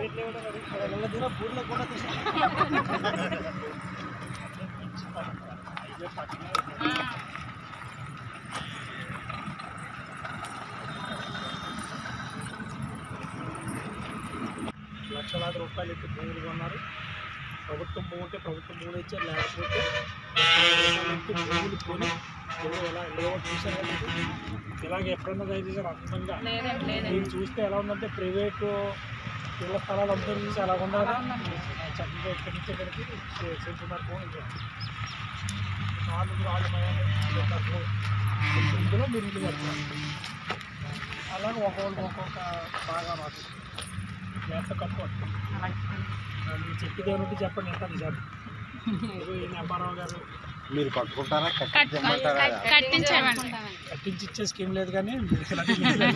ప్రైవేట్లో కూడా నెల దూరం బూర్లో కూడా లక్షలాది రూపాయలు ఇచ్చి భూములు కొన్నారు ప్రభుత్వం భూమి ఉంటే ప్రభుత్వం భూములు ఇచ్చారు లేకపోతే ఇంటి భూములు కొని ఎవరు ఎలా ఎలా చూసారు కదా ఇలాగ ఎప్పుడన్నా దయచేసారు అందంగా లేదండి లేదండి మీరు చూస్తే ఎలా ఉందంటే ప్రైవేటు ఇళ్ళ స్థలాలు అంతా చూసి ఎలా ఉందా చక్కగా ఇక్కడి నుంచి ఇక్కడికి సెంటున్నర ఫోన్ వాళ్ళు వాళ్ళు ఇందులో మీరు ఇల్లు కట్టారు అలాగే ఒక్కొక్కరికి ఒక్కొక్క బాగా మాకు ఎంత కట్టుకోండి మీరు చెప్పేది ఏమిటి చెప్పండి ఎంత నిజాలు ఈయన అమ్మారావు గారు మీరు కట్టుకుంటారా కట్- కట్టించమంటారా కట్- కట్టించామండి కట్టించి ఇచ్చే స్కీమ్ లేదు కానీ మీరు ఇలాంటి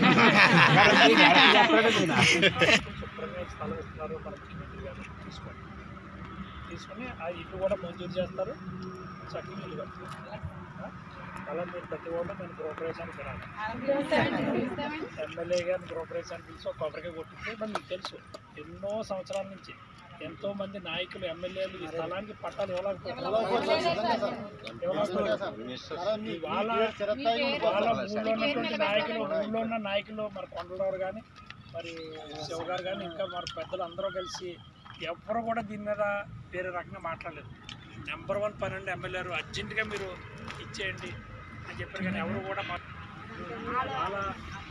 శుభ్రంగా స్థలం ఇస్తున్నారు మన ముఖ్యమంత్రి గారు తీసుకోండి తీసుకొని ఆ ఇల్లు కూడా మంజూరు చేస్తారు చక్కగా ఇల్లు కడతారు ఆ? అలా మీరు ప్రతి ఒక్కరు నేను గృహప్రవేశానికి వినాలి ఎమ్మెల్యే గారిని గృహప్రవేశానికి పిలిచి ఒక కొబ్బరికాయ కొట్టింటే మరి మీకు తెలుసు ఎన్నో సంవత్సరాల నుంచి ఎంతో మంది నాయకులు ఎమ్మెల్యేలు ఈ స్థలానికి పట్టాలు ఇవ్వలేకపోతున్నారు ఇవాళ వాళ్ళ ఊళ్ళో ఉన్నటువంటి నాయకులు ఊళ్ళో ఉన్న నాయకులు మరి కొండలవారు కానీ మరి శివ గారు కానీ ఇంకా మరి పెద్దలు అందరూ కలిసి ఎవ్వరు కూడా దీని మీద వేరే రకంగా మాట్లాడలేదు నెంబర్ వన్ పన్నెండు ఎమ్మెల్యేలు అర్జెంటుగా మీరు ఇచ్చేయండి అని చెప్పారు కానీ ఎవరు కూడా మా చాలా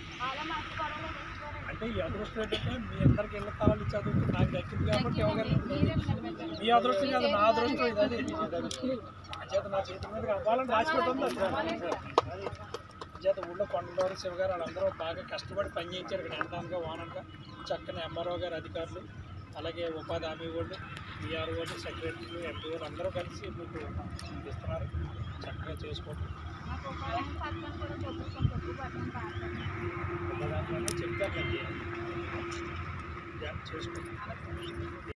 అంటే ఈ అదృష్టం ఏంటంటే మీ అందరికి ఇళ్ళ స్థలాలు ఇచ్చే అదృష్టం నాకు దక్కింది కాబట్టి ఎవరు మీ అదృష్టం కాదు నా అదృష్టం ఇది అది చేత నా చేతి మీద కావాలని రాసి పెట్టింది చేత ఊళ్ళో కొండలవారు శివ గారు వాళ్ళందరూ బాగా కష్టపడి పని చేయించారు ఇక్కడ ఎండానగా వానగా చక్కని ఎంఆర్ఓ గారు అధికారులు అలాగే ఉపాధి హామీ వాళ్ళు బీఆర్ వాళ్ళు సెక్రటరీలు ఎంపీఓలు అందరూ కలిసి మీకు ఇస్తున్నారు చక్కగా చేసుకోండి చెప్పారు చేసుకోండి